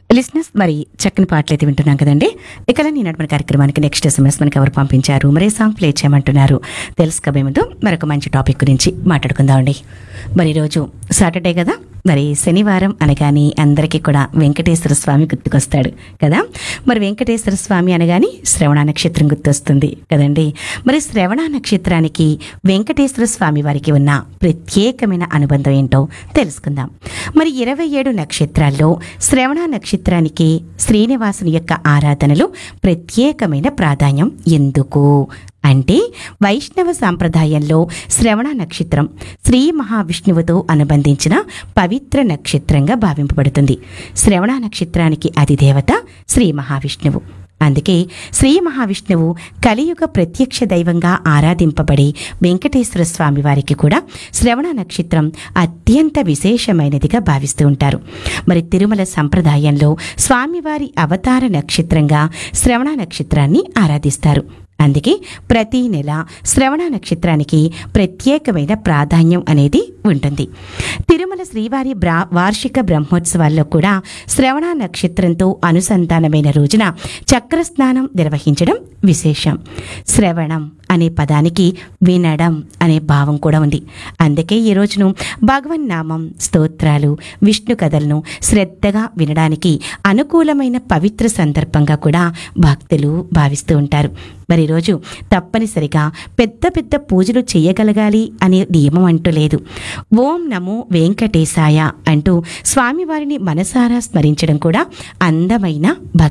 లిస్నెస్ మరి చక్కని పాటలు అయితే వింటున్నాం కదండి ఇక నేను నడిపిన కార్యక్రమానికి నెక్స్ట్ ఎస్ఎంఎస్ మనకి ఎవరు పంపించారు మరే సాంగ్ ప్లే చేయమంటున్నారు తెలుసుకోబోయే ముందు మరొక మంచి టాపిక్ గురించి మాట్లాడుకుందామండి మరి ఈరోజు సాటర్డే కదా మరి శనివారం అనగానే అందరికీ కూడా వెంకటేశ్వర స్వామి గుర్తుకొస్తాడు కదా మరి వెంకటేశ్వర స్వామి అనగానే శ్రవణ నక్షత్రం గుర్తొస్తుంది కదండి మరి శ్రవణ నక్షత్రానికి వెంకటేశ్వర స్వామి వారికి ఉన్న ప్రత్యేకమైన అనుబంధం ఏంటో తెలుసుకుందాం మరి ఇరవై ఏడు నక్షత్రాల్లో శ్రవణ నక్షత్రానికి శ్రీనివాసుని యొక్క ఆరాధనలు ప్రత్యేకమైన ప్రాధాన్యం ఎందుకు అంటే వైష్ణవ సాంప్రదాయంలో శ్రవణ నక్షత్రం శ్రీ మహావిష్ణువుతో అనుబంధించిన పవిత్ర నక్షత్రంగా భావింపబడుతుంది శ్రవణ నక్షత్రానికి అధిదేవత శ్రీ మహావిష్ణువు అందుకే శ్రీ మహావిష్ణువు కలియుగ ప్రత్యక్ష దైవంగా ఆరాధింపబడే వెంకటేశ్వర స్వామి వారికి కూడా శ్రవణ నక్షత్రం అత్యంత విశేషమైనదిగా భావిస్తూ ఉంటారు మరి తిరుమల సంప్రదాయంలో స్వామివారి అవతార నక్షత్రంగా శ్రవణ నక్షత్రాన్ని ఆరాధిస్తారు అందుకే ప్రతి నెల శ్రవణ నక్షత్రానికి ప్రత్యేకమైన ప్రాధాన్యం అనేది ఉంటుంది తిరుమల శ్రీవారి బ్రా వార్షిక బ్రహ్మోత్సవాల్లో కూడా శ్రవణ నక్షత్రంతో అనుసంధానమైన రోజున చక్రస్నానం నిర్వహించడం విశేషం శ్రవణం అనే పదానికి వినడం అనే భావం కూడా ఉంది అందుకే ఈ రోజును భగవన్నామం స్తోత్రాలు విష్ణు కథలను శ్రద్ధగా వినడానికి అనుకూలమైన పవిత్ర సందర్భంగా కూడా భక్తులు భావిస్తూ ఉంటారు మరి ఈరోజు తప్పనిసరిగా పెద్ద పెద్ద పూజలు చేయగలగాలి అనే నియమం అంటూ లేదు ఓం నమో వెంకటేశాయ అంటూ స్వామివారిని మనసారా స్మరించడం కూడా అందమైన భక్తి